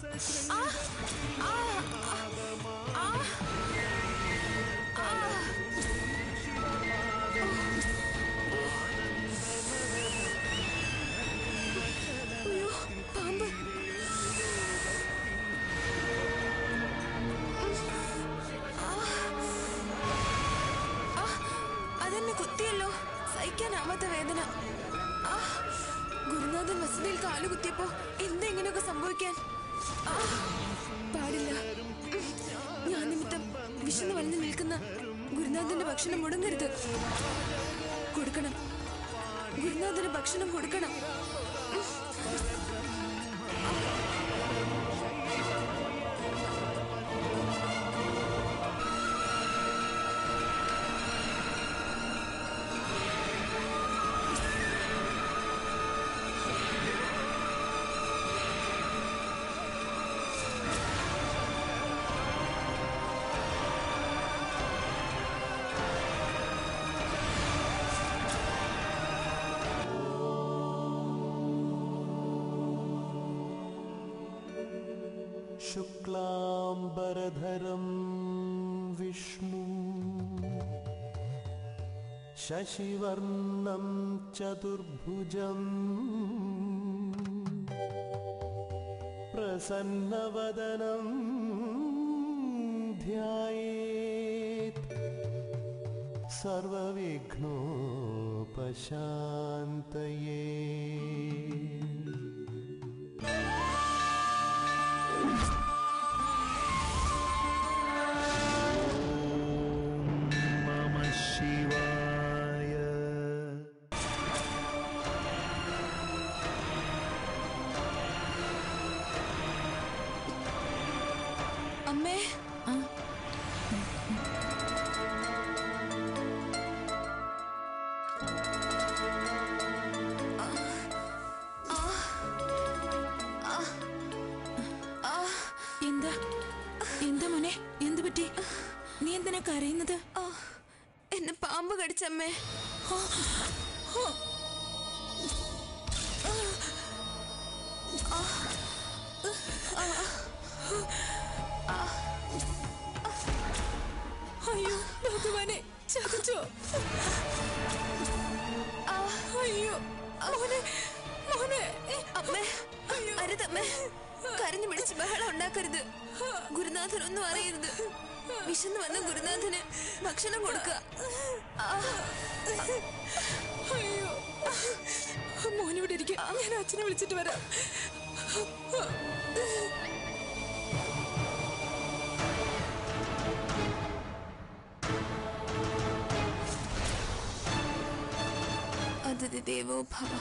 അയ്യോ പാമ്പ് ആ, അതെന്നെ കുത്തിയല്ലോ സഹിക്കാനാവാത്ത വേദന ആ, ഗുരുനാഥൻ വസതിയിൽ കാലു കുത്തിയപ്പോ എന്താ ഇങ്ങനെയൊക്കെ സംഭവിക്കാൻ ആ, പാടില്ല ഉം, ഞാൻ നിമിത്തം വിശന്ന് വലിഞ്ഞു നിൽക്കുന്ന ഗുരുനാഥന്റെ ഭക്ഷണം മുടങ്ങരുത് കൊടുക്കണം ഗുരുനാഥന് ഭക്ഷണം കൊടുക്കണം शुक्लाम्बरधरं विष्णु शशिवर्णं चतुर्भुजम् प्रसन्नवदनं ध्यायेत् सर्वविघ्नोपशान्तये नमः शिवाय അമ്മേ എന്താ എന്താ മോനെ എന്ത് പറ്റി നീ എന്തിനാ കരയുന്നത് ആ, എന്നെ പാമ്പ് കടിച്ചമ്മേ അയ്യോ ഭഗവാനെ ചതിച്ചോ അയ്യോ മോനെ മോനെ അമ്മേ അരുതമ്മേ കരഞ്ഞു പിടിച്ച് ബഹളം ഉണ്ടാക്കരുത് ഗുരുനാഥൻ ഒന്നും അറിയരുത് വിശന്ന് വന്ന ഗുരുനാഥന് ഭക്ഷണം കൊടുക്കുക ആ, അയ്യോ മോനിവിടെ ഇരിക്കും ഞാൻ അച്ഛനെ വിളിച്ചിട്ട് വരാം അതിഥി ദേവോ ഭവ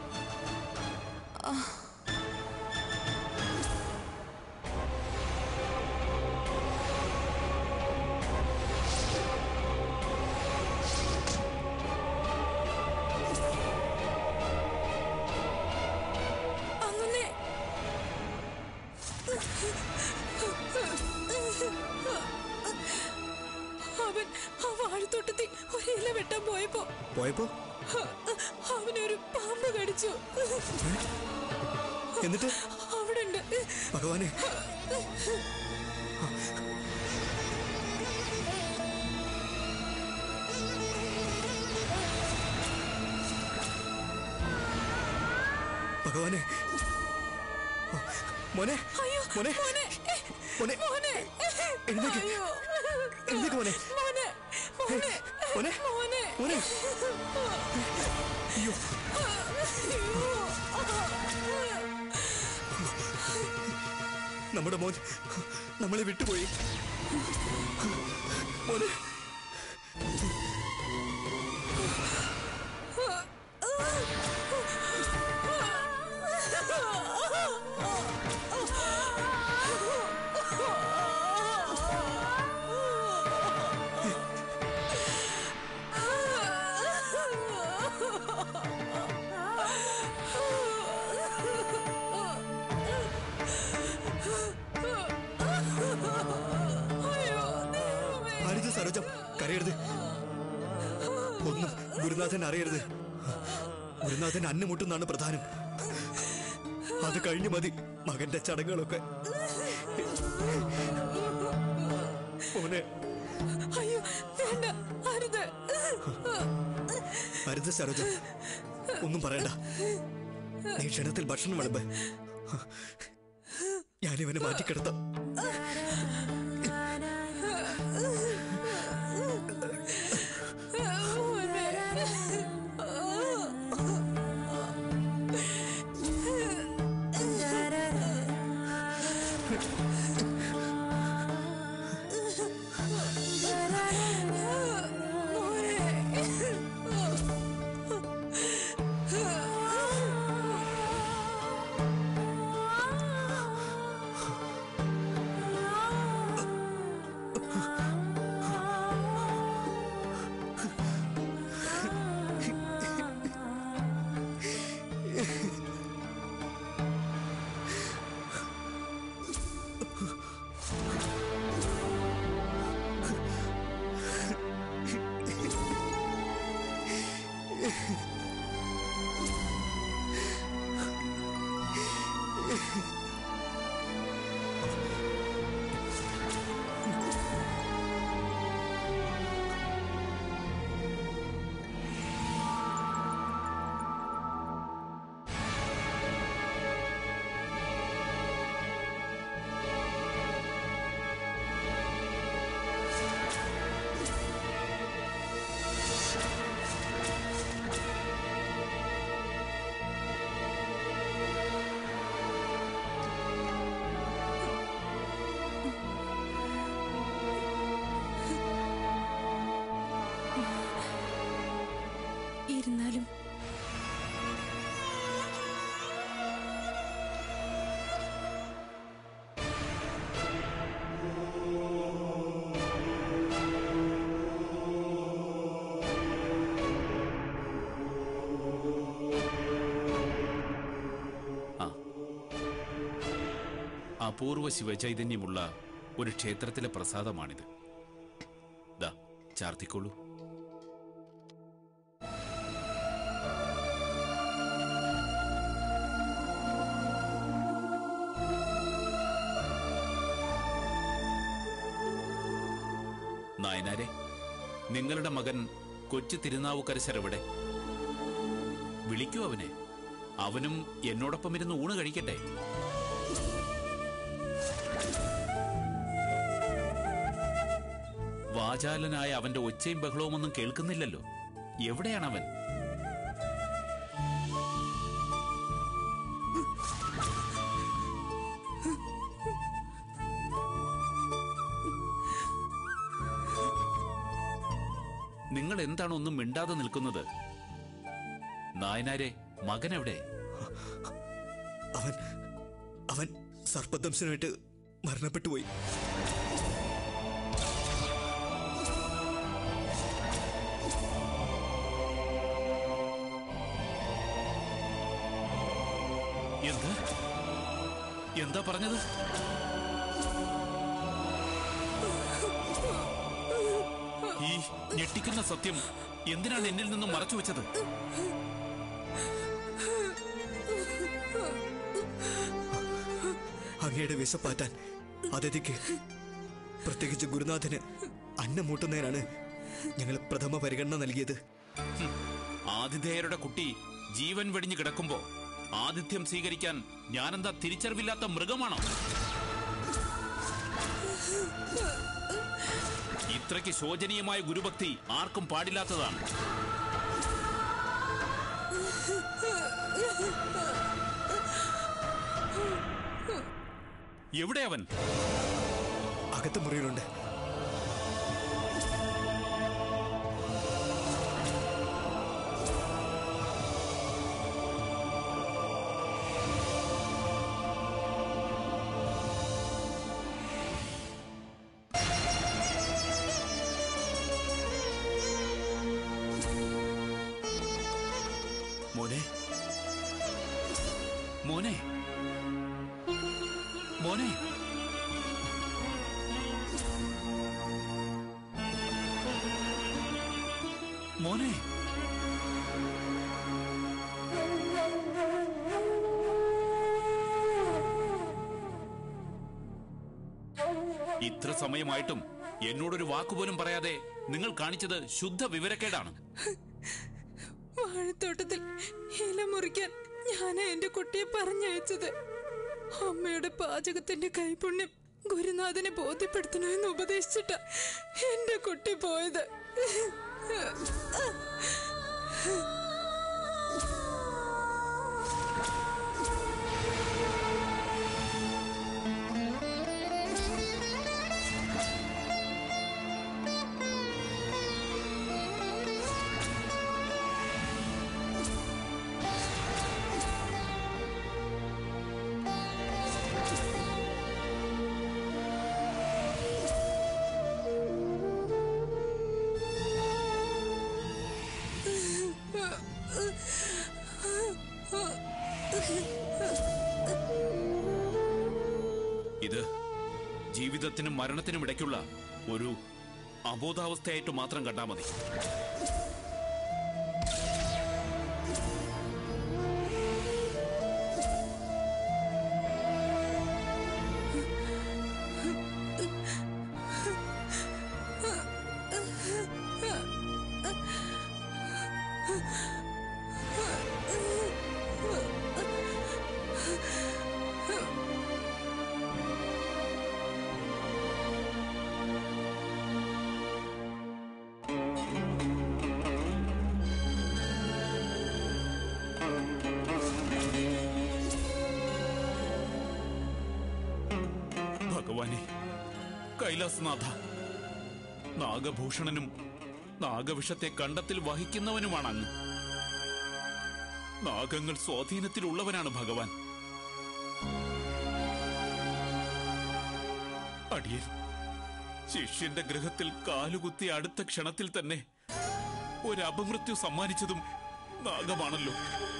അങ്ങനെ അവൻ ആ വാഴത്തോട്ടത്തിൽ ഒരു ഇല വെട്ടാൻ പോയപ്പോ പോയപ്പോ അവനൊരു പാമ്പ് കടിച്ചു എന്നിട്ട് അവിടെ ഉണ്ട് ഭഗവാനെ ഭഗവാനെ ഓ, മോനെ അയ്യോ മോനെ മോനെ മോനെ മോനെ എഴുന്നേക്ക്. അയ്യോ എഴുന്നേക്ക് മോനെ. മോനെ മോനെ മോനെ മോനെ മോനെ അയ്യോ നമ്മുടെ മോൻ നമ്മളെ വിട്ടുപോയി മോനെ അരുത് സരോജം കരയരുത് ഒന്നും ഗുരുനാഥൻ അറിയരുത് ഗുരുനാഥൻ അന്നുമുട്ടുന്നാണ് പ്രധാനം അത് കഴിഞ്ഞു മതി മകന്റെ ചടങ്ങുകളൊക്കെ മോനെ അയ്യോ വേണ്ട അരുത് അരുത് സരോജ ഒന്നും പറയണ്ട നീ ക്ഷണത്തിൽ ഭക്ഷണം വിളമ്പ് ഞാനിവനെ മാറ്റിക്കിടത്താം ഇരുന്നാലും ആ അപൂർവ ശിവചൈതന്യമുള്ള ഒരു ക്ഷേത്രത്തിലെ പ്രസാദമാണിത് ദാ ചാർത്തിക്കോളൂ നായനാരെ നിങ്ങളുടെ മകൻ കൊച്ചു തിരുനാവുക്കരശർ എവിടെ വിളിക്കൂ അവനെ അവനും എന്നോടൊപ്പം ഇരുന്ന് ഊണ് കഴിക്കട്ടെ വാചാലനായ അവന്റെ ഒച്ചയും ബഹളവും ഒന്നും കേൾക്കുന്നില്ലല്ലോ എവിടെയാണ് അവൻ നിങ്ങൾ എന്താണ് ഒന്നും മിണ്ടാതെ നിൽക്കുന്നത് നായനാരെ മകൻ എവിടെ അവൻ അവൻ സർപ്പദംശനായിട്ട് മരണപ്പെട്ടു പോയി എന്ത് എന്താ പറഞ്ഞത് ഈ ഞെട്ടിക്കുന്ന സത്യം എന്തിനാണ് എന്നിൽ നിന്നും മറച്ചു വെച്ചത് അങ്ങയുടെ വിശപ്പാറ്റാൻ അതിഥിക്ക് പ്രത്യേകിച്ച് ഗുരുനാഥന് അന്നം മൂട്ടുന്നതിനാണ് ഞങ്ങൾ പ്രഥമ പരിഗണന നൽകിയത് ആതിഥേയരുടെ കുട്ടി ജീവൻ വെടിഞ്ഞു കിടക്കുമ്പോ ആതിഥ്യം സ്വീകരിക്കാൻ ഞാനെന്താ തിരിച്ചറിവില്ലാത്ത മൃഗമാണോ ഇത്രയ്ക്ക് ശോചനീയമായ ഗുരുഭക്തി ആർക്കും പാടില്ലാത്തതാണ് എവിടെ അവൻ അകത്ത് മുറിയിലുണ്ട് മോനെ മോനെ മോനെ മോനെ ഇത്ര സമയമായിട്ടും എന്നോടൊരു വാക്കുപോലും പറയാതെ നിങ്ങൾ കാണിച്ചത് ശുദ്ധ വിവരക്കേടാണ് വാഴത്തോട്ടത്തിൽ ഇല മുറിക്കാൻ ഞാനാ എന്റെ കുട്ടിയെ പറഞ്ഞയച്ചത് അമ്മയുടെ പാചകത്തിന്റെ കൈപുണ്യം ഗുരുനാഥനെ ബോധ്യപ്പെടുത്തണമെന്ന് ഉപദേശിച്ചിട്ട എന്റെ കുട്ടി പോയത് ഇത് ജീവിതത്തിനും മരണത്തിനും ഇടയ്ക്കുള്ള ഒരു അബോധാവസ്ഥയായിട്ട് മാത്രം കണ്ടാൽ മതി ഭഗവാനെ കൈലാസനാഥ നാഗഭൂഷണനും നാഗവിഷത്തെ കണ്ടത്തിൽ വഹിക്കുന്നവനുമാണ് അങ്ങ് നാഗങ്ങൾ സ്വാധീനത്തിലുള്ളവനാണ് ഭഗവാൻ അടിയൻ ശിഷ്യന്റെ ഗൃഹത്തിൽ കാലുകുത്തി അടുത്ത ക്ഷണത്തിൽ തന്നെ ഒരു അപമൃത്യു സമ്മാനിച്ചതും നാഗമാണല്ലോ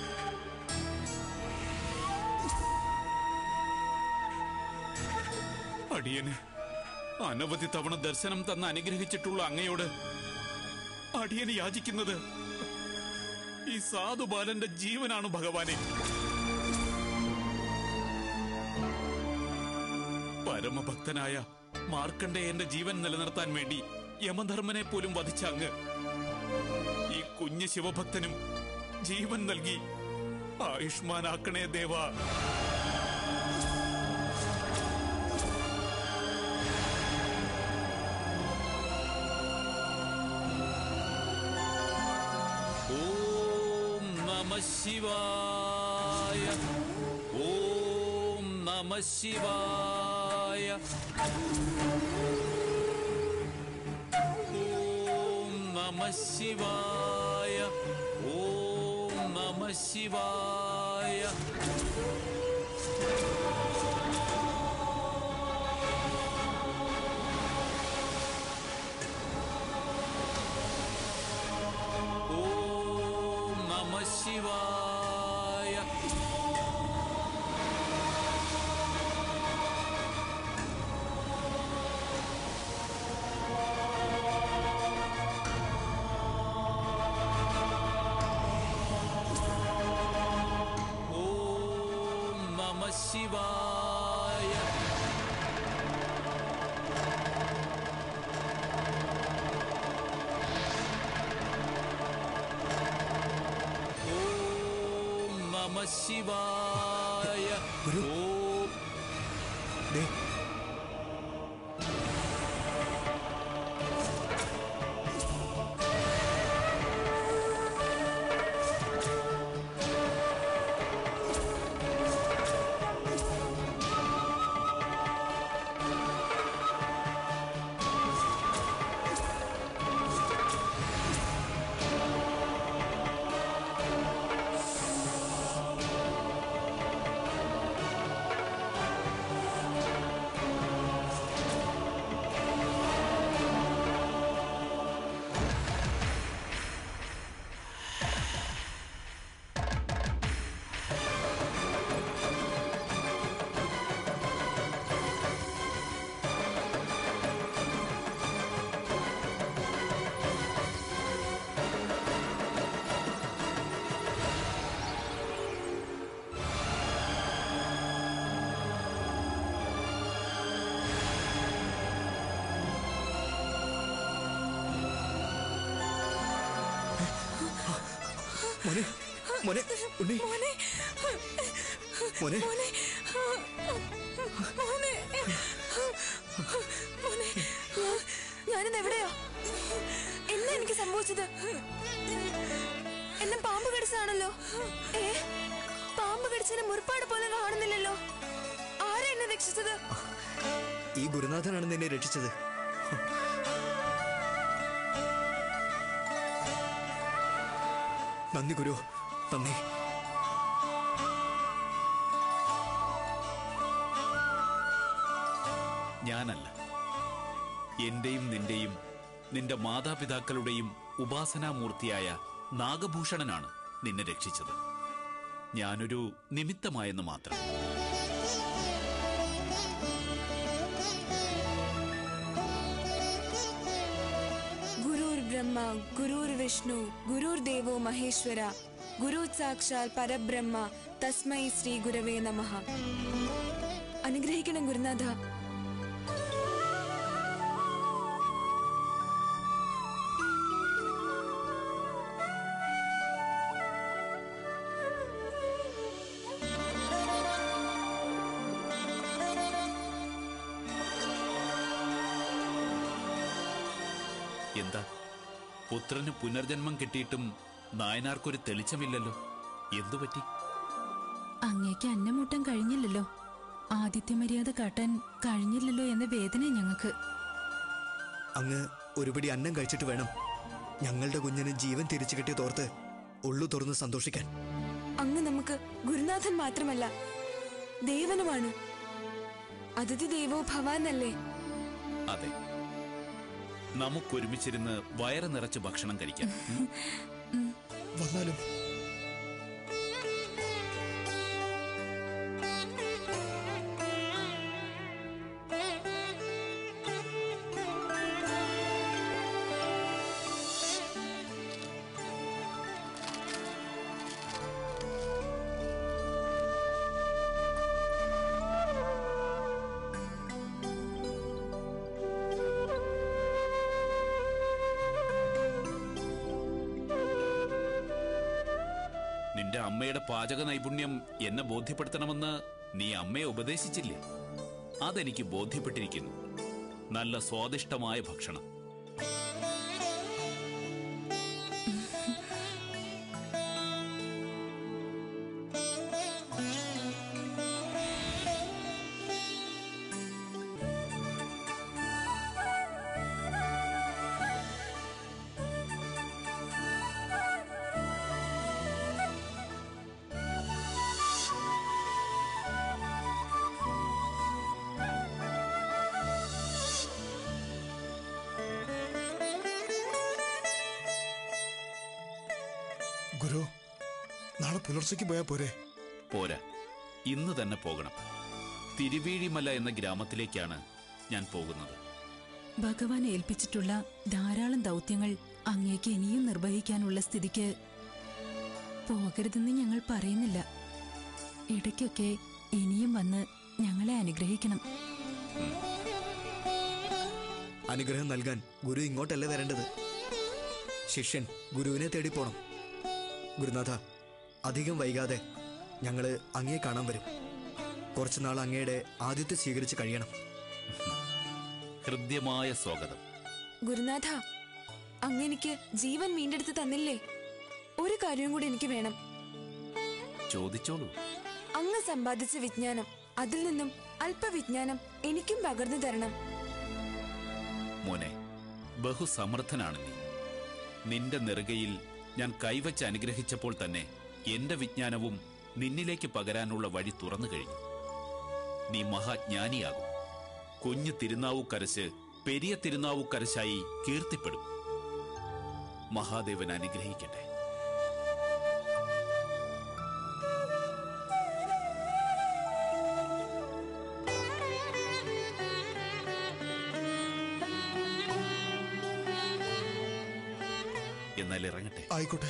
അടിയന് അനവധി തവണ ദർശനം തന്ന് അനുഗ്രഹിച്ചിട്ടുള്ള അങ്ങയോട് അടിയന് യാചിക്കുന്നത് ഈ സാധുബാലന്റെ ജീവനാണ് ഭഗവാനെ പരമഭക്തനായ മാർക്കണ്ഡേയന്റെ ജീവൻ നിലനിർത്താൻ വേണ്ടി യമധർമ്മനെ പോലും വധിച്ച അങ്ങ് ഈ കുഞ്ഞ് ശിവഭക്തനും ജീവൻ നൽകി ആയുഷ്മാനാക്കണേ ദേവാ ഓം നമ ശിവായ ഓം നമ ശിവായ ഓം നമ ശിവായ ഓം നമ ശിവായ ഓം നമ ശിവായ ഓം നമ ശിവായ ഓം നമ ശിവായ ഗുരു. ഓം ദേ, മോനെ മോനെ ഉണ്ണി മോനെ മോനെ മോനെ മോനെ മോനെ ഞാനിന്ന് എവിടെയാ എന്നാ എനിക്ക് സംഭവിച്ചത് എന്നെ പാമ്പ് കടിച്ചതാണല്ലോ ഏ പാമ്പ് കടിച്ചതിന് മുറിപ്പാട് പോലെ കാണുന്നില്ലല്ലോ ആരാ എന്നെ രക്ഷിച്ചത് ഈ ഗുരുനാഥനാണ് നിന്നെ രക്ഷിച്ചത് നന്ദി ഗുരു നന്ദി ഞാനല്ല എന്റെയും നിന്റെയും നിന്റെ മാതാപിതാക്കളുടെയും ഉപാസനാമൂർത്തിയായ നാഗഭൂഷണനാണ് നിന്നെ രക്ഷിച്ചത് ഞാനൊരു നിമിത്തമായെന്ന് മാത്രം ഗുരുർ ബ്രഹ്മ ഗുരുർ വിഷ്ണു ഗുരുർ ദേവോ മഹേശ്വര ഗുരു സാക്ഷാൽ പരബ്രഹ്മ തസ്മൈ ശ്രീ ഗുരവേ നമഃ അനുഗ്രഹിക്കണം ഗുരുനാഥ എന്താ പുത്രന് പുനർജന്മം കിട്ടിയിട്ടും നായനാർക്കൊരു തെളിച്ചമില്ലല്ലോ എന്തുപറ്റി അങ്ങേക്ക് അന്നമൂട്ടം കഴിഞ്ഞില്ലല്ലോ ആദിത്യ മര്യാദ കാട്ടാൻ കഴിഞ്ഞില്ലല്ലോ എന്ന വേദന ഞങ്ങൾക്ക് അങ്ങ് ഒരുപടി അന്നം കഴിച്ചിട്ട് വേണം ഞങ്ങളുടെ കുഞ്ഞിന് ജീവൻ തിരിച്ചു കിട്ടിയതോർത്ത് ഉള്ളു തുറന്ന് സന്തോഷിക്കാൻ അങ്ങ് നമുക്ക് ഗുരുനാഥൻ മാത്രമല്ല ദേവനുമാണ് അതിഥി ദേവോ ഭവാനല്ലേ അതെ നമുക്കൊരുമിച്ചിരുന്ന് വയറ് നിറച്ച് ഭക്ഷണം കഴിക്കാം ഉം? വന്നാലും നിന്റെ അമ്മയുടെ പാചക നൈപുണ്യം എന്നെ ബോധ്യപ്പെടുത്തണമെന്ന് നീ അമ്മയെ ഉപദേശിച്ചില്ലേ അതെനിക്ക് ബോധ്യപ്പെട്ടിരിക്കുന്നു നല്ല സ്വാദിഷ്ടമായ ഭക്ഷണം ഗുരു നാളെ പുലർച്ചയ്ക്ക് പോയാ പോരെ പോരാ ഇന്ന് തന്നെ പോകണം തിരുവീഴിമല എന്ന ഗ്രാമത്തിലേക്കാണ് ഞാൻ പോകുന്നത് ഭഗവാൻ ഏൽപ്പിച്ചിട്ടുള്ള ധാരാളം ദൗത്യങ്ങൾ അങ്ങേക്ക് ഇനിയും നിർവഹിക്കാനുള്ള സ്ഥിതിക്ക് പോകരുതെന്ന് ഞങ്ങൾ പറയുന്നില്ല ഇടയ്ക്കൊക്കെ ഇനിയും വന്ന് ഞങ്ങളെ അനുഗ്രഹിക്കണം അനുഗ്രഹം നൽകാൻ ഗുരു ഇങ്ങോട്ടല്ലേ വരേണ്ടത് ശിഷ്യൻ ഗുരുവിനെ തേടി പോണം ഗുരുനാഥ അധികം വൈകാതെ ഞങ്ങള് അങ്ങയെ കാണാൻ വരും കുറച്ചു നാൾ അങ്ങയുടെ ആദ്യത്തെ സ്വീകരിച്ച് കഴിയണം ഹൃദ്യമായ സ്വാഗതം ഗുരുനാഥ അങ്ങെനിക്ക് ജീവൻ വീണ്ടെടുത്ത് തന്നില്ലേ ഒരു കാര്യവും കൂടി എനിക്ക് വേണം ചോദിച്ചോളൂ അങ്ങ് സമ്പാദിച്ച വിജ്ഞാനം അതിൽ നിന്നും അല്പവിജ്ഞാനം എനിക്കും പകർന്നു തരണം മോനെ ബഹുസമർത്ഥനാണ് നീ നിന്റെ നെറുകയിൽ ഞാൻ കൈവച്ച് അനുഗ്രഹിച്ചപ്പോൾ തന്നെ എന്റെ വിജ്ഞാനവും നിന്നിലേക്ക് പകരാനുള്ള വഴി തുറന്നു കഴിഞ്ഞു നീ മഹാജ്ഞാനിയാകും കുഞ്ഞു തിരുനാവുക്കരശ് പെരിയ തിരുനാവുക്കരശായി കീർത്തിപ്പെടും മഹാദേവൻ അനുഗ്രഹിക്കട്ടെ എന്നാൽ ഇറങ്ങട്ടെ ആയിക്കോട്ടെ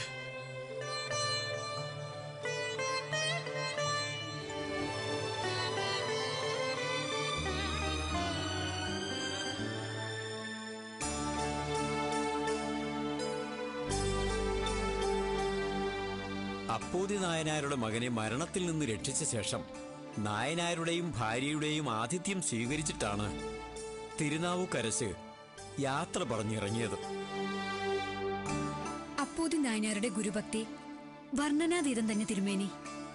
അപ്പൂതി നായനാരുടെ മകനെ മരണത്തിൽ നിന്ന് രക്ഷിച്ച ശേഷം നായനാരുടെയും ഭാര്യയുടെയും ആതിഥ്യം സ്വീകരിച്ചിട്ടാണ് തിരുനാവുക്കരശ് യാത്ര പറഞ്ഞിറങ്ങിയത് അപ്പോതി നായനാരുടെ ഗുരുഭക്തി വർണ്ണനാതീതം തന്നെ തിരുമേനി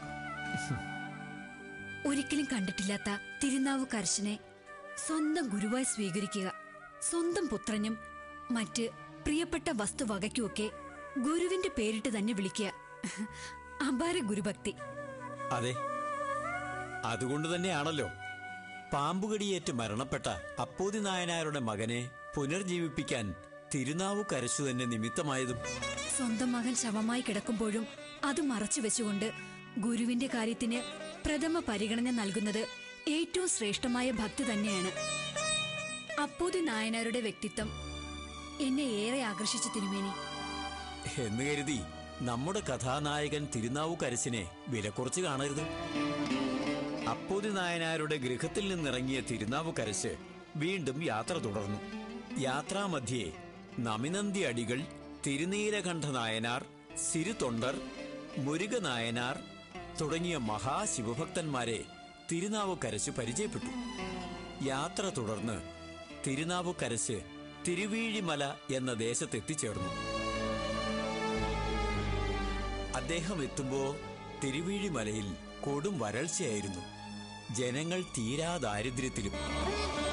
ഒരിക്കലും കണ്ടിട്ടില്ലാത്ത തിരുനാവ് കർശനെ സ്വന്തം ഗുരുവായി സ്വീകരിക്കുക സ്വന്തം പുത്രനും മറ്റ് പ്രിയപ്പെട്ട വസ്തുവകയ്ക്കുമൊക്കെ ഗുരുവിന്റെ പേരിട്ട് തന്നെ വിളിക്കുക അപാര ഗുരുഭക്തി അതെ അതുകൊണ്ട് തന്നെയാണല്ലോ പാമ്പുകടിയേറ്റ് മരണപ്പെട്ട അപ്പൂതി നായനാരുടെ മകനെ പുനർജീവിപ്പിക്കാൻ തിരുനാവുക്കരശു തന്നെ നിമിത്തമായതും സ്വന്തം മകൻ ശവമായി കിടക്കുമ്പോഴും അത് മറച്ചു വെച്ചുകൊണ്ട് ഗുരുവിന്റെ കാര്യത്തിന് പ്രഥമ പരിഗണന നൽകുന്നത് ഏറ്റവും ശ്രേഷ്ഠമായ ഭക്തി തന്നെയാണ് അപ്പൂതി നായനാരുടെ വ്യക്തിത്വം എന്നെ ഏറെ ആകർഷിച്ചു തിരുമേനി എന്ന് കരുതി നമ്മുടെ കഥാനായകൻ തിരുനാവുക്കരശിനെ വിലക്കുറച്ച് കാണരുത് അപ്പൂതി നായനാരുടെ ഗൃഹത്തിൽ നിന്നിറങ്ങിയ തിരുനാവുക്കരശ് വീണ്ടും യാത്ര തുടർന്നു യാത്രാമധ്യേ നമിനന്തി അടികൾ തിരുനീലകണ്ഠ നായനാർ സിരുതൊണ്ടർ മുരുക നായനാർ തുടങ്ങിയ മഹാശിവഭക്തന്മാരെ തിരുനാവുക്കരശ് പരിചയപ്പെട്ടു യാത്ര തുടർന്ന് തിരുനാവുക്കരശ് തിരുവീഴിമല എന്ന ദേശത്തെത്തിച്ചേർന്നു അദ്ദേഹം എത്തുമ്പോ തിരുവീഴിമലയിൽ കൊടും വരൾച്ചയായിരുന്നു ജനങ്ങൾ തീരാ ദാരിദ്ര്യത്തിലും